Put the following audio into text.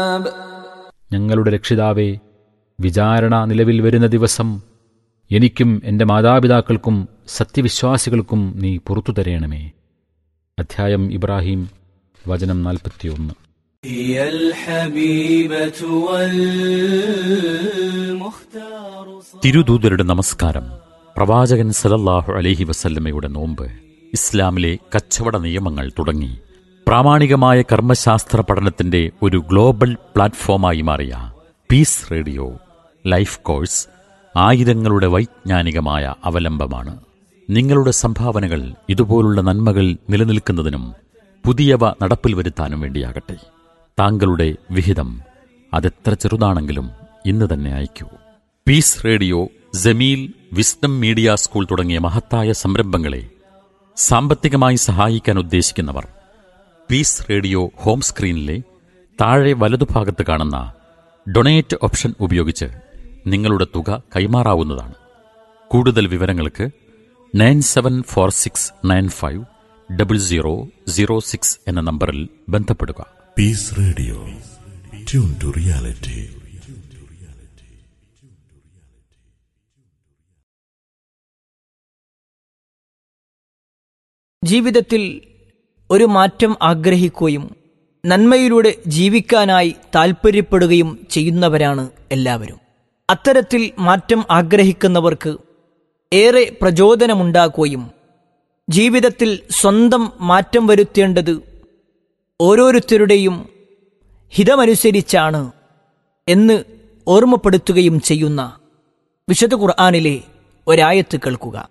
ഞങ്ങളുടെ രക്ഷിതാവേ വിചാരണ നിലവിൽ വരുന്ന ദിവസം എനിക്കും എൻ്റെ മാതാപിതാക്കൾക്കും സത്യവിശ്വാസികൾക്കും നീ പുറത്തു തരയണമേ അധ്യായം ഇബ്രാഹിം വചനം നാൽപ്പത്തിയൊന്ന് هي الحبيبة والمختار തിരുദൂതരുടെ നമസ്കാരം പ്രവാചകൻ സലല്ലാഹു അലൈഹി വസല്ലമയുടെ നോമ്പ് ഇസ്ലാമിലെ കച്ചവട നിയമങ്ങൾ തുടങ്ങി പ്രാമാണികമായ കർമ്മശാസ്ത്ര പഠനത്തിന്റെ ഒരു ഗ്ലോബൽ പ്ലാറ്റ്ഫോമായി മാറിയ പീസ് റേഡിയോ ലൈഫ് കോഴ്സ് ആയിരങ്ങളുടെ വൈജ്ഞാനികമായ അവലംബമാണ് നിങ്ങളുടെ സംഭാവനകൾ ഇതുപോലുള്ള നന്മകൾ നിലനിൽക്കുന്നതിനും പുതിയവ നടപ്പിൽ വരുത്താനും വേണ്ടിയാകട്ടെ താങ്കളുടെ വിഹിതം അതെത്ര ചെറുതാണെങ്കിലും ഇന്ന് തന്നെ അയക്കൂ peace radio Jameel wisdom media school തുടങ്ങിയ മഹത്തായ സംരംഭങ്ങളെ സാമ്പത്തികമായി സഹായിക്കാൻ ഉദ്ദേശിക്കുന്നവർ പീസ് റേഡിയോ ഹോം സ്ക്രീനിലെ താഴെ വലതുഭാഗത്ത് കാണുന്ന ഡൊണേറ്റ് ഓപ്ഷൻ ഉപയോഗിച്ച് നിങ്ങളുടെ തുക കൈമാറാവുന്നതാണ് കൂടുതൽ വിവരങ്ങൾക്ക് nine seven four six nine five double zero zero six എന്ന നമ്പറിൽ ബന്ധപ്പെടുക Peace Radio. Tune to reality. ജീവിതത്തിൽ ഒരു മാറ്റം ആഗ്രഹിക്കുകയും നന്മയിലൂടെ ജീവിക്കാനായി താൽപ്പര്യപ്പെടുകയും ചെയ്യുന്നവരാണ് എല്ലാവരും അത്തരത്തിൽ മാറ്റം ആഗ്രഹിക്കുന്നവർക്ക് ഏറെ പ്രചോദനമുണ്ടാക്കുകയും ജീവിതത്തിൽ സ്വന്തം മാറ്റം വരുത്തേണ്ടത് ഓരോരുത്തരുടെയും ഹിതമനുസരിച്ചാണ് എന്ന് ഓർമ്മപ്പെടുത്തുകയും ചെയ്യുന്ന വിശുദ്ധ ഖുർആാനിലെ ഒരായത്ത് കേൾക്കുക